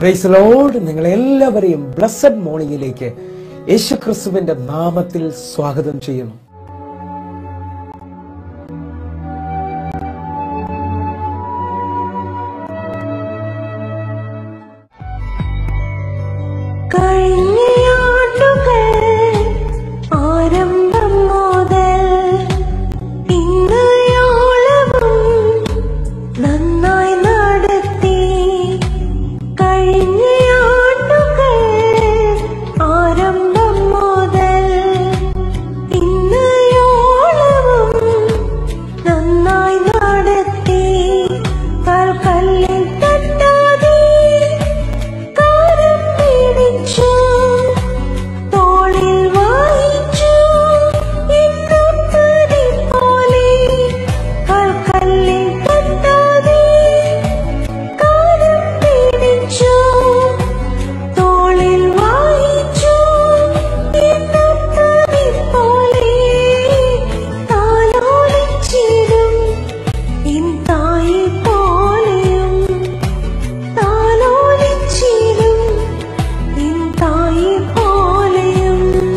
price Lord നിങ്ങളെല്ലാവരെയും blessed മോർണിംഗിലേക്ക് യേശു ക്രിസ്തുവിന്റെ നാമത്തിൽ സ്വാഗതം ചെയ്യുന്നു കഴിഞ്ഞയാണ്ടുകൾ ആരംഭം മുതൽ ഇന്നയോളവും നന്നായി നടത്തി കഴിഞ്ഞയാണ്ടുകൾ ആരംഭം മുതൽ ഇന്നയോളവും നന്നായി നടത്തി കാൽക്കല്ലിൽ തട്ടാതെ കാലം പിടിച്ചു തോളിൽ വായിച്ചു എന്നപ്പനെ പോലെ കാൽക്കല്ലിൽ തട്ടാതെ കാലം പിടിച്ചു തോളിൽ വായിച്ചു എന്നപ്പനെ പോലെ താലോലിച്ചിടും എൻ തായെ പോലെയും താലോലിച്ചിടും എൻ തായെ പോലെയും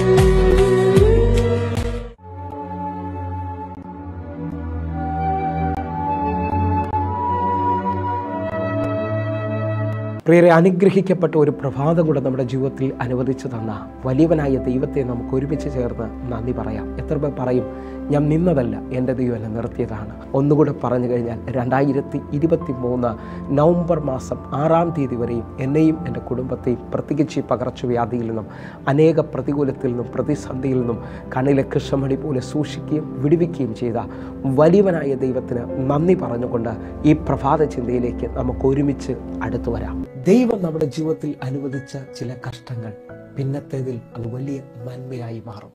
പ്രിയരെ അനുഗ്രഹിക്കപ്പെട്ട ഒരു പ്രഭാതം കൂടെ നമ്മുടെ ജീവിതത്തിൽ അനുവദിച്ചു തന്ന വലിയവനായ ദൈവത്തെ നമുക്ക് ഒരുമിച്ച് ചേർന്ന് നന്ദി പറയാം എത്ര പേർ പറയും ഞാൻ നിന്നതല്ല എൻ്റെ ദൈവം എന്നെ നിർത്തിയതാണ് ഒന്നുകൂടെ പറഞ്ഞു കഴിഞ്ഞാൽ രണ്ടായിരത്തി ഇരുപത്തി മൂന്ന് നവംബർ മാസം ആറാം തീയതി വരെയും എന്നെയും എൻ്റെ കുടുംബത്തെയും പ്രത്യേകിച്ച് ഈ പകർച്ചവ്യാധിയിൽ നിന്നും അനേക പ്രതികൂലത്തിൽ നിന്നും പ്രതിസന്ധിയിൽ നിന്നും കണ്ണിലെ കൃഷ്ണമണി പോലെ സൂക്ഷിക്കുകയും വിടുവിക്കുകയും ചെയ്ത വലിയവനായ ദൈവത്തിന് നന്ദി പറഞ്ഞുകൊണ്ട് ഈ പ്രഭാത ചിന്തയിലേക്ക് നമുക്ക് ഒരുമിച്ച് അടുത്തു വരാം ദൈവം നമ്മുടെ ജീവിതത്തിൽ അനുവദിച്ച ചില കഷ്ടങ്ങൾ പിന്നത്തേതിൽ അത് വലിയ നന്മയായി മാറും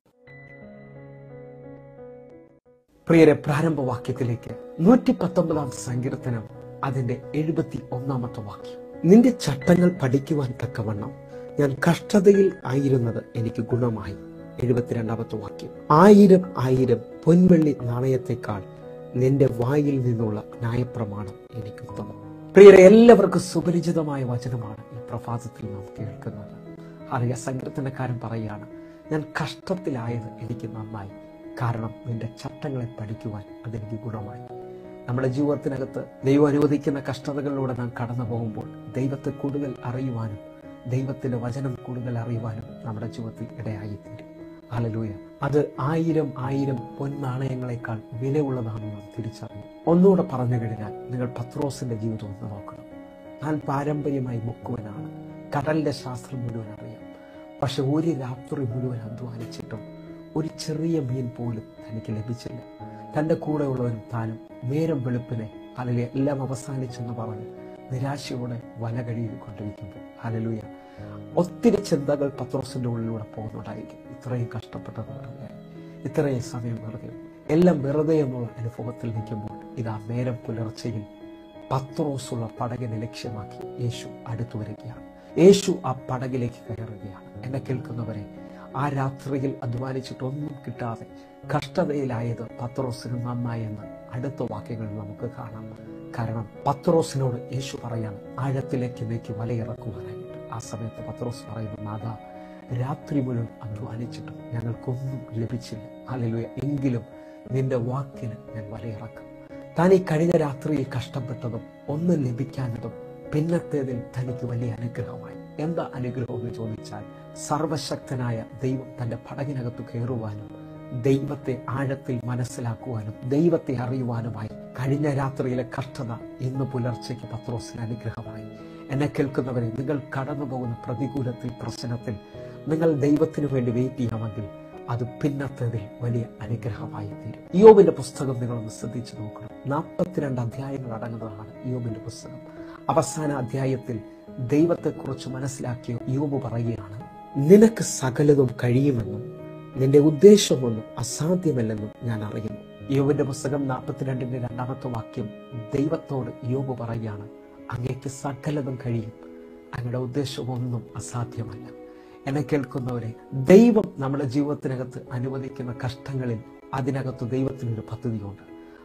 പ്രിയരെ പ്രാരംഭവാക്യത്തിലേക്ക് നൂറ്റി പത്തൊമ്പതാം സങ്കീർത്തനം അതിന്റെ എഴുപത്തി ഒന്നാമത്തെ വാക്യം നിന്റെ ചട്ടങ്ങൾ പഠിക്കുവാൻ തക്കവണ്ണം ഞാൻ കഷ്ടതയിൽ ആയിരുന്നത് എനിക്ക് ഗുണമായി എഴുപത്തിരണ്ടാമത്തെ വാക്യം ആയിരം ആയിരം പൊൻവെള്ളി നാണയത്തെക്കാൾ നിന്റെ വായിൽ നിന്നുള്ള ന്യായപ്രമാണം എനിക്ക് ഉത്തമം പ്രിയരെ എല്ലാവർക്കും സുപരിചിതമായ വചനമാണ് ഈ പ്രഭാതത്തിൽ നാം കേൾക്കുന്നത് അറിയ സങ്കീർത്തനക്കാരൻ പറയുകയാണ് ഞാൻ കഷ്ടത്തിലായത് എനിക്ക് നന്നായി കാരണം നിന്റെ ചട്ടങ്ങളെ പഠിക്കുവാൻ അതെനിക്ക് ഗുണമായി നമ്മുടെ ജീവിതത്തിനകത്ത് ദൈവം അനുവദിക്കുന്ന കഷ്ടതകളിലൂടെ നാം കടന്നു പോകുമ്പോൾ ദൈവത്തെ കൂടുതൽ അറിയുവാനും ദൈവത്തിന്റെ വചനം കൂടുതൽ അറിയുവാനും നമ്മുടെ ജീവിതത്തിൽ ഇടയായിത്തീരും ഹല്ലേലൂയ അത് ആയിരം ആയിരം പൊൻനാണയങ്ങളെക്കാൾ വിലയുള്ളതാണെന്ന് നാം തിരിച്ചറിയും ഒന്നുകൂടെ പറഞ്ഞു കഴിഞ്ഞാൽ നിങ്ങൾ പത്രോസിന്റെ ജീവിതം ഒന്ന് നോക്കണം ഞാൻ പാരമ്പര്യമായി മുക്കുവനാണ് കടലിന്റെ ശാസ്ത്രം മുഴുവൻ അറിയാം പക്ഷെ ഒരു രാത്രി മുഴുവൻ അധ്വാനിച്ചിട്ടും ഒരു ചെറിയ മീൻ പോലും തനിക്ക് ലഭിച്ചില്ല തൻ്റെ കൂടെയുള്ളവരും താനും നേരം വെളുപ്പിനെ അല്ലെങ്കിൽ എല്ലാം അവസാനിച്ചെന്ന് പറഞ്ഞ് നിരാശയോടെ വല കഴുകിക്കൊണ്ടിരിക്കുമ്പോൾ ഹലലുയ ഒത്തിരി ചിന്തകൾ പത്രോസിന്റെ ഉള്ളിലൂടെ പോകുന്നുണ്ടായിരിക്കും ഇത്രയും കഷ്ടപ്പെട്ടത് വെറുതെ ഇത്രയും സമയം വെറുതെ എല്ലാം വെറുതെ എന്നുള്ള അനുഭവത്തിൽ നിൽക്കുമ്പോൾ ഇതാ നേരം പുലർച്ചയിൽ പത്രോസുള്ള പടകിനെ ലക്ഷ്യമാക്കി യേശു അടുത്തു വരികയാണ് യേശു ആ പടകിലേക്ക് കയറുകയാണ് എന്നെ കേൾക്കുന്നവരെ ആ രാത്രിയിൽ അധ്വാനിച്ചിട്ടൊന്നും കിട്ടാതെ കഷ്ടതയിലായത് പത്രോസിന് നന്നായെന്ന് അടുത്ത വാക്യങ്ങളിൽ നമുക്ക് കാണാം കാരണം പത്രോസിനോട് യേശു പറയാണ് ആഴത്തിലേക്ക് നീക്കി വലയിറക്കുവാനായിട്ട് ആ സമയത്ത് പത്രോസ് പറയുന്നു നാഥ രാത്രി മുഴുവൻ അധ്വാനിച്ചിട്ടും ഞങ്ങൾക്കൊന്നും ലഭിച്ചില്ല അല്ലെലുയ എങ്കിലും നിന്റെ വാക്കിന് ഞാൻ വലയിറക്കും താൻ ഈ കഴിഞ്ഞ രാത്രിയിൽ കഷ്ടപ്പെട്ടതും ഒന്നും ലഭിക്കാഞ്ഞതും പിന്നത്തേതിൽ തനിക്ക് വലിയ അനുഗ്രഹമായി എന്താ അനുഗ്രഹം എന്ന് ചോദിച്ചാൽ സർവശക്തനായ ദൈവം തന്റെ പടകിനകത്ത് കയറുവാനും ദൈവത്തെ ആഴത്തിൽ മനസ്സിലാക്കുവാനും ദൈവത്തെ അറിയുവാനുമായി കഴിഞ്ഞ രാത്രിയിലെ കഷ്ടത ഇന്ന് പുലർച്ചയ്ക്ക് പത്രോസിന് അനുഗ്രഹമായി എന്നെ കേൾക്കുന്നവരെ നിങ്ങൾ കടന്നു പോകുന്ന പ്രതികൂലത്തിൽ പ്രശ്നത്തിൽ നിങ്ങൾ ദൈവത്തിനു വേണ്ടി വെയിറ്റ് ചെയ്യാമെങ്കിൽ അത് പിന്നത്തേതിൽ വലിയ അനുഗ്രഹമായി തീരും യോബിന്റെ പുസ്തകം നിങ്ങളൊന്ന് ശ്രദ്ധിച്ചു നോക്കണം നാൽപ്പത്തിരണ്ട് അധ്യായങ്ങൾ അടങ്ങുന്നതാണ് യോബിന്റെ പുസ്തകം അവസാന അധ്യായത്തിൽ ദൈവത്തെക്കുറിച്ച് മനസ്സിലാക്കിയ യോബ് പറയുകയാണ് നിനക്ക് സകലതും കഴിയുമെന്നും നിന്റെ ഉദ്ദേശമൊന്നും അസാധ്യമല്ലെന്നും ഞാൻ അറിയുന്നു യോബിന്റെ പുസ്തകം നാൽപ്പത്തിരണ്ടിന്റെ രണ്ടാമത്തെ വാക്യം ദൈവത്തോട് യോബ് പറയുകയാണ് അങ്ങേക്ക് സകലതും കഴിയും അങ്ങയുടെ ഉദ്ദേശമൊന്നും അസാധ്യമല്ല എന്നെ കേൾക്കുന്നവരെ ദൈവം നമ്മുടെ ജീവിതത്തിനകത്ത് അനുവദിക്കുന്ന കഷ്ടങ്ങളിൽ അതിനകത്ത് ദൈവത്തിനൊരു പദ്ധതിയുണ്ട്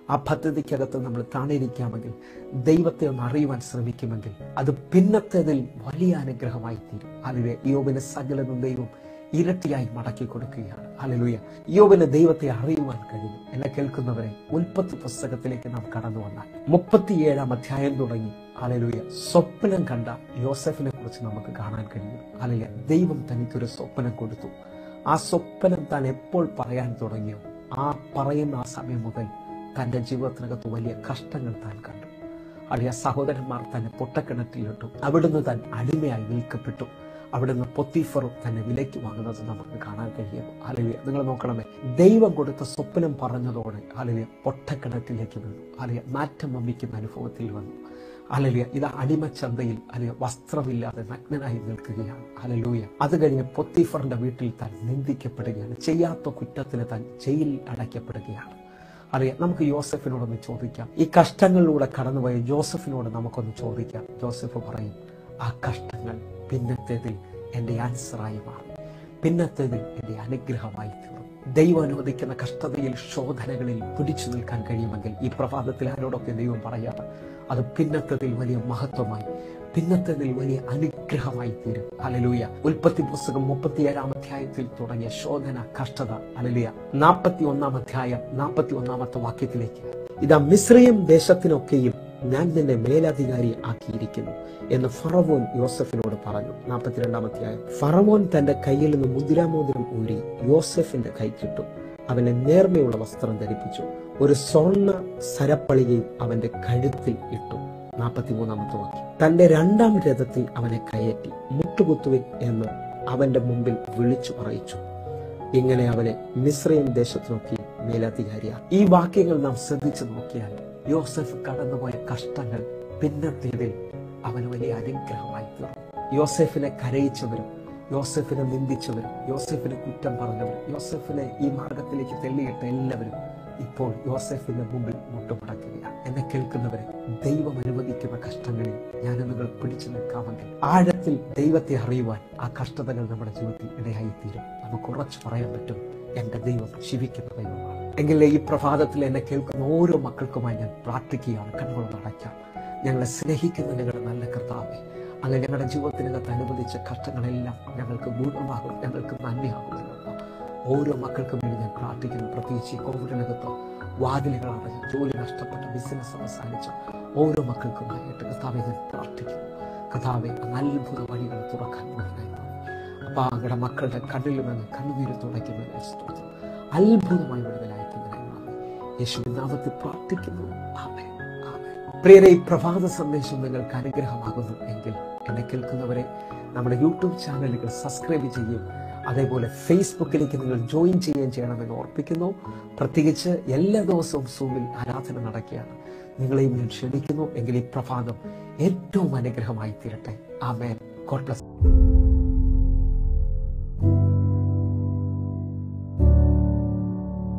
ആ പദ്ധതിക്കകത്ത് നമ്മൾ താണിരിക്കാമെങ്കിൽ ദൈവത്തെ ഒന്ന് അറിയുവാൻ ശ്രമിക്കുമെങ്കിൽ അത് പിന്നത്തേതിൽ വലിയ അനുഗ്രഹമായി തീരും അതിലെ യോബിന് സകലതും ദൈവം ഇരട്ടിയായി മടക്കി കൊടുക്കുകയാണ് അലലുയ യോബിന് ദൈവത്തെ അറിയുവാൻ കഴിയും എന്നെ കേൾക്കുന്നവരെ ഉൽപ്പത്തി പുസ്തകത്തിലേക്ക് നാം കടന്നു വന്നാൽ മുപ്പത്തിയേഴാം അധ്യായം തുടങ്ങി അലലുയ സ്വപ്നം കണ്ട യോസഫിനെ കുറിച്ച് നമുക്ക് കാണാൻ കഴിയും അലലുയ ദൈവം തനിക്കൊരു സ്വപ്നം കൊടുത്തു ആ സ്വപ്നം താൻ എപ്പോൾ പറയാൻ തുടങ്ങിയോ ആ പറയുന്ന ആ സമയം മുതൽ തന്റെ ജീവിതത്തിനകത്ത് വലിയ കഷ്ടങ്ങൾ താൻ കണ്ടു അളിയ സഹോദരന്മാർ തന്നെ പൊട്ടക്കിണറ്റിലിട്ടു അവിടുന്ന് താൻ അടിമയായി വിൽക്കപ്പെട്ടു അവിടുന്ന് പൊത്തീഫറും തന്നെ വിലയ്ക്ക് വാങ്ങുന്നത് നമുക്ക് കാണാൻ കഴിയും അലവിയ നിങ്ങൾ നോക്കണമേ ദൈവം കൊടുത്ത സ്വപ്നം പറഞ്ഞതോടെ അലവിയ പൊട്ടക്കിണറ്റിലേക്ക് വീണു അലവിയ നാറ്റം വമ്മിക്കുന്ന അനുഭവത്തിൽ വന്നു അലലിയ ഇത് അടിമച്ചന്തയിൽ അലിയ വസ്ത്രമില്ലാതെ നഗ്നനായി നിൽക്കുകയാണ് അലലൂയ അത് കഴിഞ്ഞ് പൊത്തീഫറിന്റെ വീട്ടിൽ താൻ നിന്ദിക്കപ്പെടുകയാണ് ചെയ്യാത്ത കുറ്റത്തിന് താൻ ജയിലിൽ അടയ്ക്കപ്പെടുകയാണ് അറിയാം നമുക്ക് യോസഫിനോടൊന്ന് ചോദിക്കാം ഈ കഷ്ടങ്ങളിലൂടെ കടന്നുപോയ ജോസഫിനോട് നമുക്കൊന്ന് ചോദിക്കാം ജോസഫ് പറയും ആ കഷ്ടങ്ങൾ പിന്നത്തേതിൽ എൻ്റെ ആൻസറായി മാറും പിന്നത്തേതിൽ എൻ്റെ അനുഗ്രഹമായി തീർന്നു ദൈവം അനുവദിക്കുന്ന കഷ്ടതയിൽ ശോധനകളിൽ പിടിച്ചു നിൽക്കാൻ കഴിയുമെങ്കിൽ ഈ പ്രഭാതത്തിൽ ആരോടൊക്കെ ദൈവം പറയാറ് അത് പിന്നത്തതിൽ വലിയ മഹത്വമായി പിന്നത്തതിൽ വലിയ അനുഗ്രഹമായി തീരും അലലൂയ ഉൽപ്പത്തി പുസ്തകം മുപ്പത്തിയേഴാം അധ്യായത്തിൽ തുടങ്ങിയ ശോധന കഷ്ടത അലലുയ നാൽപ്പത്തി ഒന്നാം അധ്യായം നാൽപ്പത്തി ഒന്നാമത്തെ വാക്യത്തിലേക്ക് ഇതാ മിശ്രയും ദേശത്തിനൊക്കെയും ഞാൻ നിന്നെ മേലധികാരി ആക്കിയിരിക്കുന്നു എന്ന് ഫറവോൻ യോസഫിനോട് പറഞ്ഞു നാൽപ്പത്തിരണ്ടാം അധ്യായം ഫറവോൻ തന്റെ കയ്യിൽ നിന്ന് മുദ്രാമോതിരം ഊരി യോസഫിന്റെ കൈക്കിട്ടു അവനെ നേർമയുള്ള വസ്ത്രം ധരിപ്പിച്ചു ഒരു സ്വർണ്ണ സരപ്പളികയും അവന്റെ കഴുത്തിൽ ഇട്ടു നാൽപ്പത്തിമൂന്നാമത്തെ വാക്യം തന്റെ രണ്ടാം രഥത്തിൽ അവനെ കയറ്റി മുട്ടുകുത്തുവിൻ എന്ന് അവന്റെ മുമ്പിൽ വിളിച്ചു പറയിച്ചു ഇങ്ങനെ അവനെ മിശ്രയും ദേശത്തിനൊക്കെ മേലധികാരിയാക്കി ഈ വാക്യങ്ങൾ നാം ശ്രദ്ധിച്ചു നോക്കിയാൽ യോസഫ് കടന്നുപോയ കഷ്ടങ്ങൾ പിന്നത്തേതിൽ അവന് വലിയ അനുഗ്രഹമായി തീർന്നു യോസെഫിനെ കരയിച്ചവരും യോസെഫിനെ നിന്ദിച്ചവരും യോസെഫിനെ കുറ്റം പറഞ്ഞവരും യോസെഫിനെ ഈ മാർഗത്തിലേക്ക് തെള്ളിയിട്ട എല്ലാവരും ഇപ്പോൾ യോസെഫിന്റെ മുമ്പിൽ മുട്ടുമടക്കുകയാണ് എന്നെ കേൾക്കുന്നവരെ ദൈവം അനുവദിക്കുന്ന കഷ്ടങ്ങളിൽ ഞാൻ നിങ്ങൾ പിടിച്ചു നിൽക്കാമെങ്കിൽ ആഴത്തിൽ ദൈവത്തെ അറിയുവാൻ ആ കഷ്ടതകൾ നമ്മുടെ ജീവിതത്തിൽ ഇടയായി തീരും നമുക്ക് ഉറച്ചു പറയാൻ പറ്റും എന്റെ ദൈവം ജീവിക്കുന്ന ദൈവമാണ് എങ്കിൽ ഈ പ്രഭാതത്തിൽ എന്നെ കേൾക്കുന്ന ഓരോ മക്കൾക്കുമായി ഞാൻ പ്രാർത്ഥിക്കുകയാണ് കണ്ണുകൾ നടക്കാം ഞങ്ങളെ സ്നേഹിക്കുന്ന ഞങ്ങളുടെ നല്ല കർത്താവെ അങ്ങനെ ഞങ്ങളുടെ ജീവിതത്തിനകത്ത് അനുവദിച്ച കഷ്ടങ്ങളെല്ലാം ഞങ്ങൾക്ക് ഗുണമാകും ഞങ്ങൾക്ക് നന്മയാകുമെന്ന് ഓരോ മക്കൾക്കും വേണ്ടി ഞാൻ പ്രാർത്ഥിക്കുന്നു പ്രത്യേകിച്ച് ഈ കോവിഡിനകത്ത് വാതിലുകൾ അടഞ്ഞ് ജോലി നഷ്ടപ്പെട്ട ബിസിനസ് അവസാനിച്ച ഓരോ മക്കൾക്കുമായിട്ട് കർത്താവെ ഞാൻ പ്രാർത്ഥിക്കുന്നു കർത്താവെ അങ്ങ് അത്ഭുത വഴികൾ തുറക്കാൻ മകനായി അപ്പൊ അങ്ങയുടെ മക്കളുടെ കണ്ണിൽ നിന്ന് കണ്ണുനീര് തുടയ്ക്കുന്നതിനെ സ്തോത്രം അത്ഭുതമായി വിടുതലായിരിക്കുന്നതിനായി മാറി യേശുവിൻ നാമത്തിൽ പ്രാർത്ഥിക്കുന്നു ആമേൻ ആമേൻ പ്രിയരെ ഈ പ്രഭാത സന്ദേശം നിങ്ങൾക്ക് അനുഗ്രഹമാകുന്നു എങ്കിൽ എന്നെ കേൾക്കുന്നവരെ നമ്മുടെ യൂട്യൂബ് ചാനലുകൾ സബ്സ്ക്രൈബ് ചെയ്യും അതേപോലെ ഫേസ്ബുക്കിലേക്ക് നിങ്ങൾ ജോയിൻ ചെയ്യുകയും ചെയ്യണമെന്ന് ഓർപ്പിക്കുന്നു പ്രത്യേകിച്ച് എല്ലാ ദിവസവും സൂമിൽ ആരാധന നടക്കുകയാണ് നിങ്ങളെയും ഞാൻ ക്ഷണിക്കുന്നു എങ്കിൽ ഈ പ്രഭാതം ഏറ്റവും അനുഗ്രഹമായി തീരട്ടെ ആമേൻ ഗോഡ് ബ്ലസ്